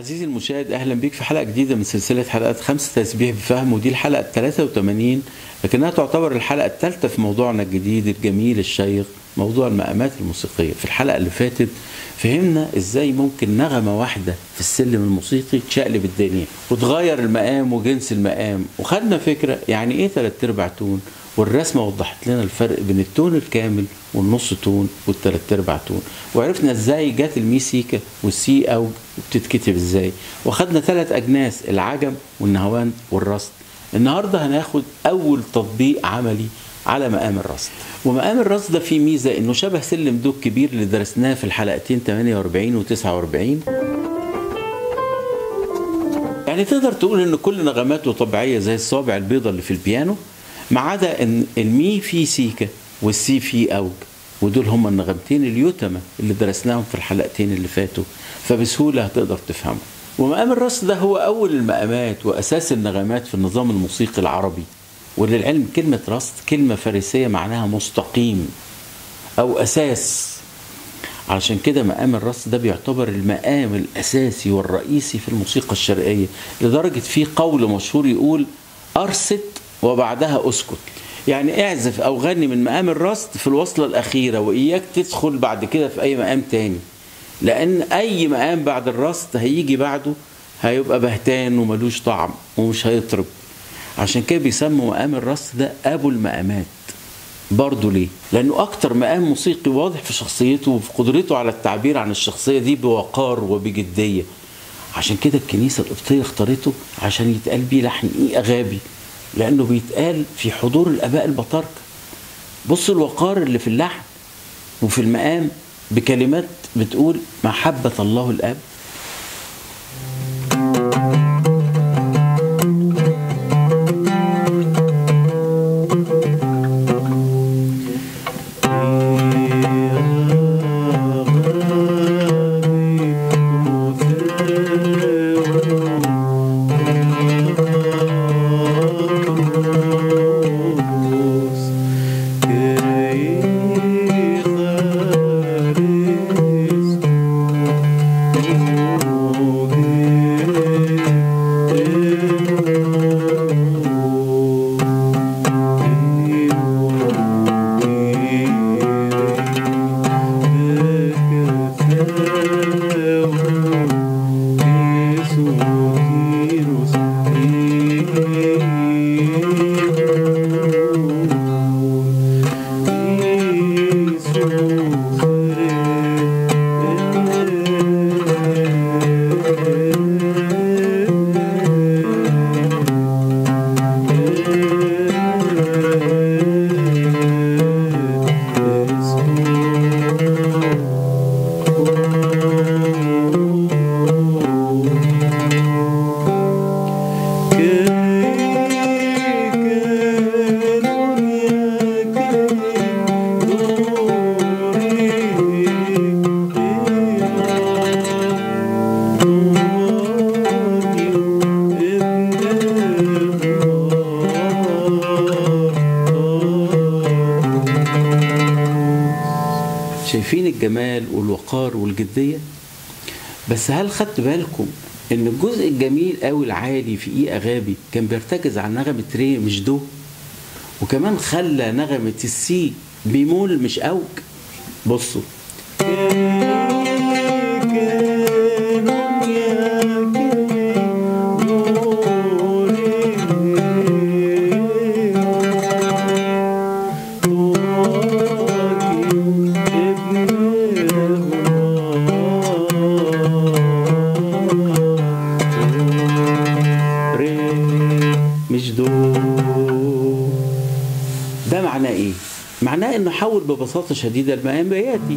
عزيزي المشاهد اهلا بيك في حلقه جديده من سلسله حلقات خمسه تسبيح بفهم ودي الحلقه 83 لكنها تعتبر الحلقه الثالثه في موضوعنا الجديد الجميل الشيق موضوع المقامات الموسيقيه في الحلقه اللي فاتت فهمنا ازاي ممكن نغمه واحده في السلم الموسيقي تشقلب الدنيا وتغير المقام وجنس المقام وخدنا فكره يعني ايه ثلاث ارباع تون والرسمه وضحت لنا الفرق بين التون الكامل والنص تون والثلاث ارباع تون وعرفنا ازاي جت المي سيكا والسي او بتتكتب ازاي واخدنا ثلاث اجناس العجم والنهوان والرصد النهارده هناخد اول تطبيق عملي على مقام الرصد ومقام الرصد ده فيه ميزه انه شبه سلم دوك كبير اللي درسناه في الحلقتين 48 و 49 يعني تقدر تقول ان كل نغماته طبيعيه زي الصابع البيضاء اللي في البيانو ما عدا ان المي فيه سيكا والسي فيه اوج ودول هما النغمتين اليتمة اللي درسناهم في الحلقتين اللي فاتوا فبسهولة هتقدر تفهمه ومقام الرص ده هو أول المقامات وأساس النغمات في النظام الموسيقي العربي وللعلم كلمة رصد كلمة فارسية معناها مستقيم أو أساس علشان كده مقام الرص ده بيعتبر المقام الأساسي والرئيسي في الموسيقى الشرقية لدرجة فيه قول مشهور يقول أرست وبعدها أسكت يعني اعزف او غني من مقام الرصد في الوصلة الأخيرة وإياك تدخل بعد كده في أي مقام تاني لأن أي مقام بعد الرصد هيجي بعده هيبقى بهتان وملوش طعم ومش هيطرب عشان كده بيسموا مقام الرصد ده أبو المقامات برضه ليه؟ لأنه أكتر مقام موسيقي واضح في شخصيته وفي قدرته على التعبير عن الشخصية دي بوقار وبجدية عشان كده الكنيسة القبطية اختارته عشان يتقال بيه لحن إيه أغابي لانه بيتقال في حضور الاباء البطاركه بص الوقار اللي في اللحن وفي المقام بكلمات بتقول محبه الله الاب شايفين الجمال والوقار والجدية بس هل خدت بالكم ان الجزء الجميل قوي العالي في ايه اغابي كان بيرتكز على نغمة ري مش دو وكمان خلى نغمة السي بيمول مش اوج بصوا مش دو ده معناه ايه معناه انه حول ببساطه شديده المقام بياتي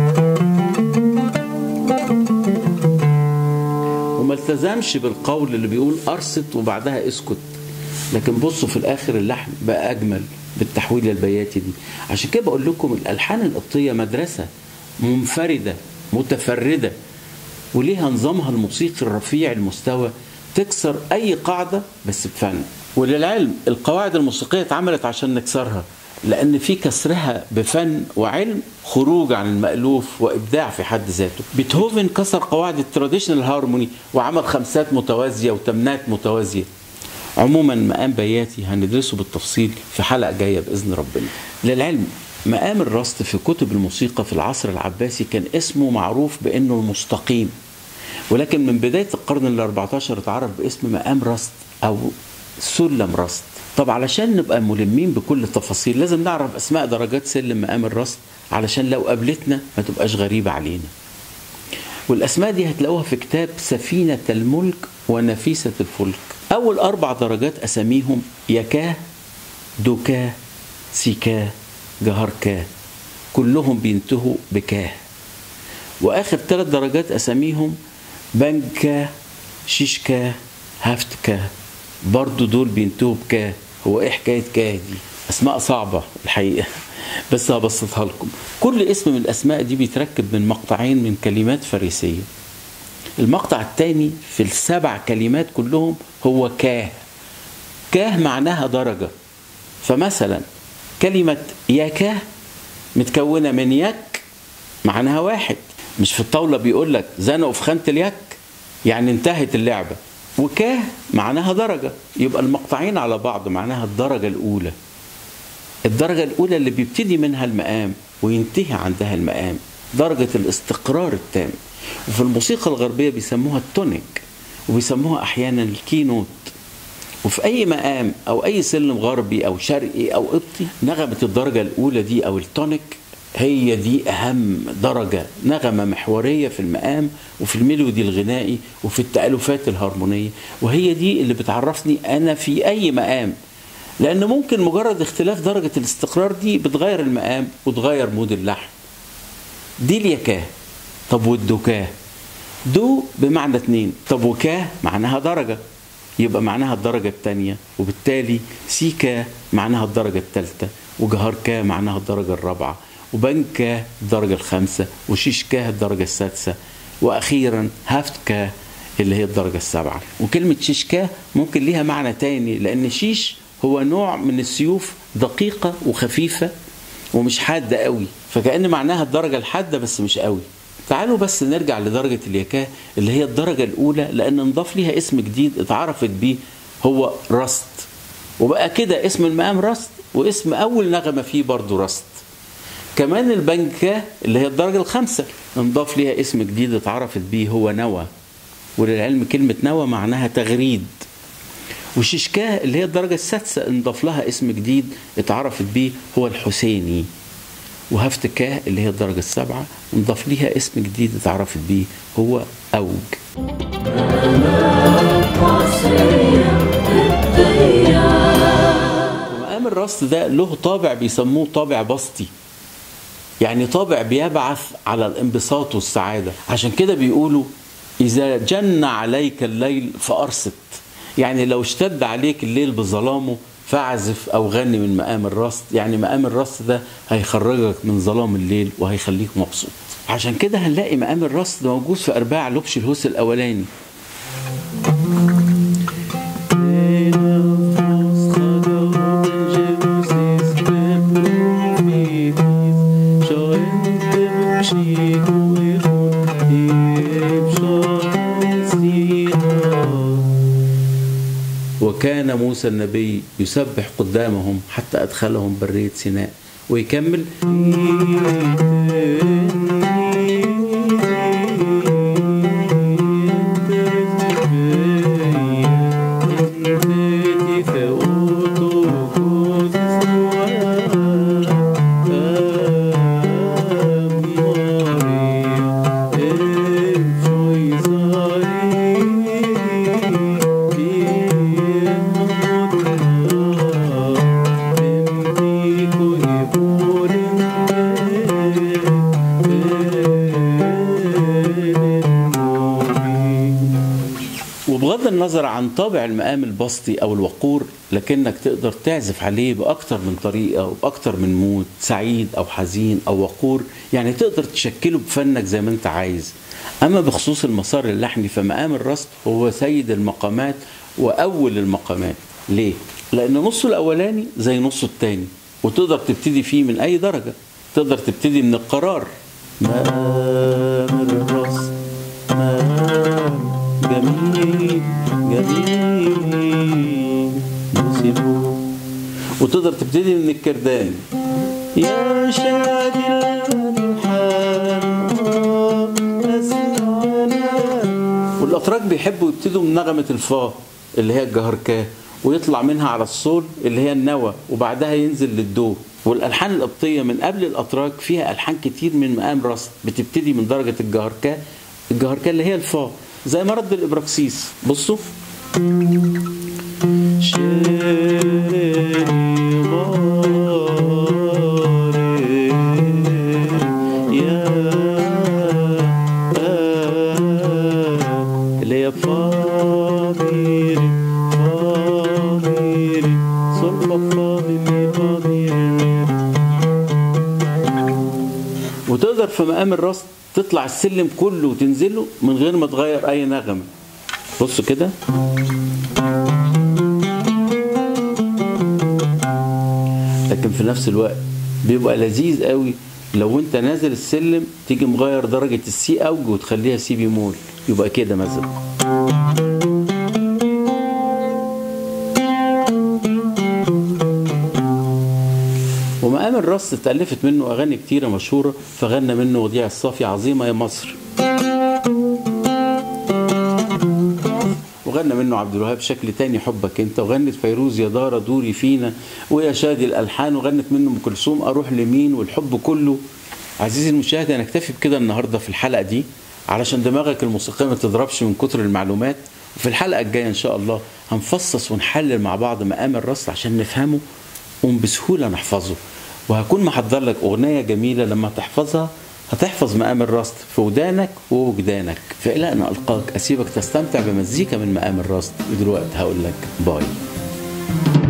وما التزمش بالقول اللي بيقول ارست وبعدها اسكت لكن بصوا في الاخر اللحن بقى اجمل بالتحويل البياتي دي عشان كده بقول لكم الالحان القبطيه مدرسه منفرده متفرده وليها نظامها الموسيقي الرفيع المستوى تكسر اي قاعده بس بفن وللعلم القواعد الموسيقيه اتعملت عشان نكسرها لان في كسرها بفن وعلم خروج عن المألوف وابداع في حد ذاته بيتهوفن كسر قواعد التراديشنال هارموني وعمل خمسات متوازيه وتمنات متوازيه عموما مقام بياتي هندرسه بالتفصيل في حلقه جايه باذن ربنا للعلم مقام الرصد في كتب الموسيقى في العصر العباسي كان اسمه معروف بانه المستقيم ولكن من بدايه القرن ال 14 اتعرف باسم مقام رصد او سلم رصد طب علشان نبقى ملمين بكل التفاصيل لازم نعرف اسماء درجات سلم مقام الرصد علشان لو قابلتنا ما تبقاش غريبه علينا والاسماء دي هتلاقوها في كتاب سفينه الملك ونفيسه الفلك اول اربع درجات اساميهم يكاه دوكاه سيكاه جهركاه كلهم بينتهوا بكاه واخر ثلاث درجات اساميهم بنكا شيشكا هفتكا برضو دول بينتهوا بكاه هو ايه حكايه كاه دي اسماء صعبه الحقيقه بس هبسطها لكم كل اسم من الاسماء دي بيتركب من مقطعين من كلمات فارسيه المقطع الثاني في السبع كلمات كلهم هو كاه كاه معناها درجه فمثلا كلمه يكاه متكونه من يك معناها واحد مش في الطاوله بيقول لك زنقوا في خانه اليك يعني انتهت اللعبه وكاه معناها درجه يبقى المقطعين على بعض معناها الدرجه الاولى الدرجه الاولى اللي بيبتدي منها المقام وينتهي عندها المقام درجه الاستقرار التام وفي الموسيقى الغربيه بيسموها التونيك وبيسموها احيانا الكينوت وفي اي مقام او اي سلم غربي او شرقي او قبطي نغمه الدرجه الاولى دي او التونيك هي دي اهم درجه نغمه محوريه في المقام وفي الميلودي الغنائي وفي التالفات الهارمونيه وهي دي اللي بتعرفني انا في اي مقام لان ممكن مجرد اختلاف درجه الاستقرار دي بتغير المقام وتغير مود اللحن دي اليكاه طب والدوكاه دو بمعنى اتنين طب وكاه معناها درجه يبقى معناها الدرجة الثانية وبالتالي سيكا معناها الدرجة الثالثة وجهركا معناها الدرجة الرابعة وبنكا الدرجة الخامسة وشيشكا الدرجة السادسة وأخيرا هافتكا اللي هي الدرجة السابعة وكلمة شيشكا ممكن ليها معنى تاني لأن شيش هو نوع من السيوف دقيقة وخفيفة ومش حادة قوي فكأن معناها الدرجة الحادة بس مش قوي تعالوا بس نرجع لدرجة اليكاه اللي هي الدرجة الأولى لأن نضاف ليها اسم جديد اتعرفت بيه هو رست وبقى كده اسم المقام رست واسم أول نغمة فيه برضه رست كمان البنكة اللي هي الدرجة الخامسة انضاف ليها اسم جديد اتعرفت بيه هو نوى وللعلم كلمة نوى معناها تغريد وشيشكاه اللي هي الدرجة السادسة انضاف لها اسم جديد اتعرفت بيه هو الحسيني وهفتكاه اللي هي الدرجة السابعة نضاف ليها اسم جديد اتعرفت بيه هو أوج ومقام الرصد ده له طابع بيسموه طابع بسطي يعني طابع بيبعث على الانبساط والسعادة عشان كده بيقولوا إذا جن عليك الليل فأرصت يعني لو اشتد عليك الليل بظلامه فاعزف او غني من مقام الرصد يعني مقام الرصد ده هيخرجك من ظلام الليل وهيخليك مبسوط عشان كده هنلاقي مقام الرصد موجود في ارباع لبش الهوس الاولاني وكان موسى النبي يسبح قدامهم حتى أدخلهم برية سيناء ويكمل وبغض النظر عن طابع المقام البسطي او الوقور لكنك تقدر تعزف عليه باكتر من طريقه وباكتر من مود سعيد او حزين او وقور يعني تقدر تشكله بفنك زي ما انت عايز اما بخصوص المسار اللحني فمقام الرصد هو سيد المقامات واول المقامات ليه لان نصه الاولاني زي نصه الثاني وتقدر تبتدي فيه من اي درجه تقدر تبتدي من القرار مقام الرصد مقام جميل جميل نسيبه وتقدر تبتدي من الكردان يا شادي الألحان أسمعنا والأتراك بيحبوا يبتدوا من نغمة الفا اللي هي الجهركاه ويطلع منها على الصول اللي هي النوى وبعدها ينزل للدو والالحان القبطيه من قبل الاتراك فيها الحان كتير من مقام رصد بتبتدي من درجه الجهركاه الجهركاه اللي هي الفا زي مرض الابراكسيس بصوا شيري غاري يا اللي هي فاضير فاضير صلب فاضير فاضير وتقدر في مقام الراس تطلع السلم كله وتنزله من غير ما تغير اي نغمه بص كده لكن في نفس الوقت بيبقى لذيذ قوي لو انت نازل السلم تيجي مغير درجة السي اوج وتخليها سي بيمول يبقى كده مثلا ومقام الرص اتألفت منه أغاني كتيرة مشهورة فغنى منه وديع الصافي عظيمة يا مصر وغنى منه عبد الوهاب شكل تاني حبك انت وغنت فيروز يا دارة دوري فينا ويا شادي الالحان وغنت منه ام كلثوم اروح لمين والحب كله عزيزي المشاهد انا اكتفي بكده النهارده في الحلقه دي علشان دماغك الموسيقيه ما تضربش من كتر المعلومات وفي الحلقه الجايه ان شاء الله هنفصص ونحلل مع بعض مقام الرص عشان نفهمه وبسهوله نحفظه وهكون محضر لك اغنيه جميله لما تحفظها هتحفظ مقام الرصد في ودانك ووجدانك فإلى أن ألقاك أسيبك تستمتع بمزيكا من مقام الرصد ودلوقتي هقول لك باي